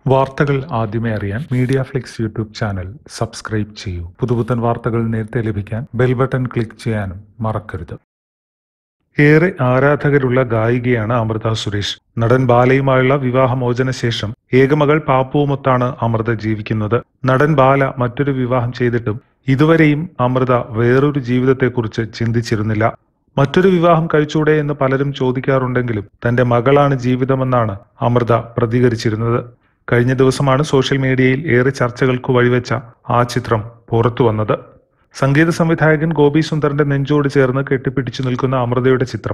വാർത്തകൾ ആദ്യമേ അറിയാൻ Media Flix YouTube channel subscribe ചെയ്യൂ പുതുപുത്തൻ വാർത്തകൾ നേരത്തെ ലഭിക്കാൻ ബെൽ ബട്ടൺ ക്ലിക്ക് ചെയ്യാനും മറക്കരുത് ഏറെ ആരാധകരുള്ള ഗായികയാണ് അമൃത സുരേഷ് നടൻ ബാലയുമായുള്ള വിവാഹമോചന ശേഷം ഏകമകൾ പാപ്പുവുമൊത്താണ് അമൃത ജീവിക്കുന്നത് നടൻ ബാല മറ്റൊരു വിവാഹം ചെയ്തിട്ടും ഇതുവരെയും അമൃത വേറൊരു ജീവിതത്തെക്കുറിച്ച് ചിന്തിച്ചിരുന്നില്ല മറ്റൊരു വിവാഹം കഴിച്ചൂടെ എന്ന് പലരും ചോദിക്കാറുണ്ടെങ്കിലും തന്റെ മകളാണ് ജീവിതമെന്നാണ് അമൃത പ്രതികരിച്ചിരുന്നത് കഴിഞ്ഞ ദിവസമാണ് സോഷ്യൽ മീഡിയയിൽ ഏറെ ചർച്ചകൾക്ക് വഴിവെച്ച ആ ചിത്രം പുറത്തു വന്നത് സംഗീത സംവിധായകൻ ഗോപി സുന്ദറിന്റെ നെഞ്ചോട് ചേർന്ന് കെട്ടിപ്പിടിച്ചു നിൽക്കുന്ന അമൃതയുടെ ചിത്രം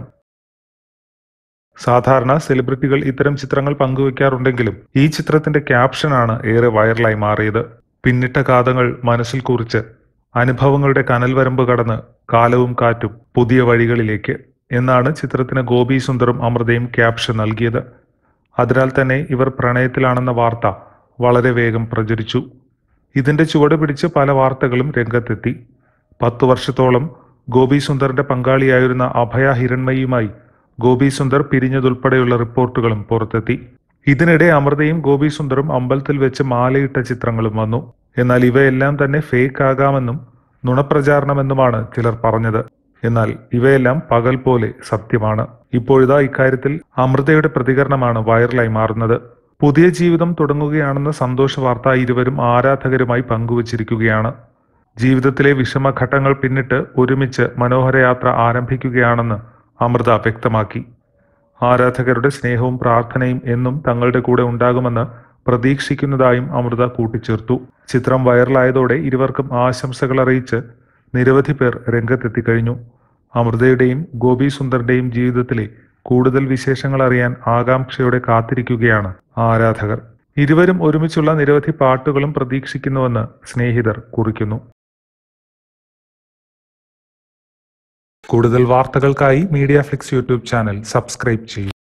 സാധാരണ സെലിബ്രിറ്റികൾ ഇത്തരം ചിത്രങ്ങൾ പങ്കുവെക്കാറുണ്ടെങ്കിലും ഈ ചിത്രത്തിന്റെ ക്യാപ്ഷനാണ് ഏറെ വൈറലായി മാറിയത് പിന്നിട്ട കാതങ്ങൾ മനസ്സിൽ കുറിച്ച് അനുഭവങ്ങളുടെ കനൽവരമ്പ് കടന്ന് കാലവും കാറ്റും പുതിയ വഴികളിലേക്ക് എന്നാണ് ചിത്രത്തിന് ഗോപി സുന്ദറും അമൃതയും ക്യാപ്ഷൻ നൽകിയത് അതിനാൽ തന്നെ ഇവർ പ്രണയത്തിലാണെന്ന വാർത്ത വളരെ വേഗം പ്രചരിച്ചു ഇതിന്റെ ചുവട് പിടിച്ച് പല വാർത്തകളും രംഗത്തെത്തി പത്തു വർഷത്തോളം ഗോപി സുന്ദറിന്റെ പങ്കാളിയായിരുന്ന അഭയ ഹിരൺമയുമായി ഗോപി സുന്ദർ പിരിഞ്ഞതുൾപ്പെടെയുള്ള റിപ്പോർട്ടുകളും പുറത്തെത്തി ഇതിനിടെ അമൃതയും ഗോപി സുന്ദറും അമ്പലത്തിൽ വെച്ച് മാലയിട്ട ചിത്രങ്ങളും വന്നു എന്നാൽ ഇവയെല്ലാം തന്നെ ഫേക്ക് ആകാമെന്നും നുണപ്രചാരണമെന്നുമാണ് ചിലർ പറഞ്ഞത് എന്നാൽ ഇവയെല്ലാം പകൽ പോലെ സത്യമാണ് ഇപ്പോഴിതാ ഇക്കാര്യത്തിൽ അമൃതയുടെ പ്രതികരണമാണ് വൈറലായി മാറുന്നത് പുതിയ ജീവിതം തുടങ്ങുകയാണെന്ന സന്തോഷ വാർത്ത ഇരുവരും ആരാധകരുമായി പങ്കുവച്ചിരിക്കുകയാണ് ജീവിതത്തിലെ വിഷമഘട്ടങ്ങൾ പിന്നിട്ട് ഒരുമിച്ച് മനോഹരയാത്ര ആരംഭിക്കുകയാണെന്ന് അമൃത വ്യക്തമാക്കി ആരാധകരുടെ സ്നേഹവും പ്രാർത്ഥനയും എന്നും തങ്ങളുടെ കൂടെ ഉണ്ടാകുമെന്ന് പ്രതീക്ഷിക്കുന്നതായും അമൃത കൂട്ടിച്ചേർത്തു ചിത്രം വൈറലായതോടെ ഇരുവർക്കും ആശംസകൾ അറിയിച്ച് നിരവധി പേർ രംഗത്തെത്തിക്കഴിഞ്ഞു അമൃതയുടെയും ഗോപി സുന്ദറിന്റെയും ജീവിതത്തിലെ കൂടുതൽ വിശേഷങ്ങൾ അറിയാൻ ആകാംക്ഷയോടെ കാത്തിരിക്കുകയാണ് ആരാധകർ ഇരുവരും ഒരുമിച്ചുള്ള നിരവധി പാട്ടുകളും പ്രതീക്ഷിക്കുന്നുവെന്ന് സ്നേഹിതർ കുറിക്കുന്നു കൂടുതൽ വാർത്തകൾക്കായി Media Flix YouTube channel subscribe ചെയ്യൂ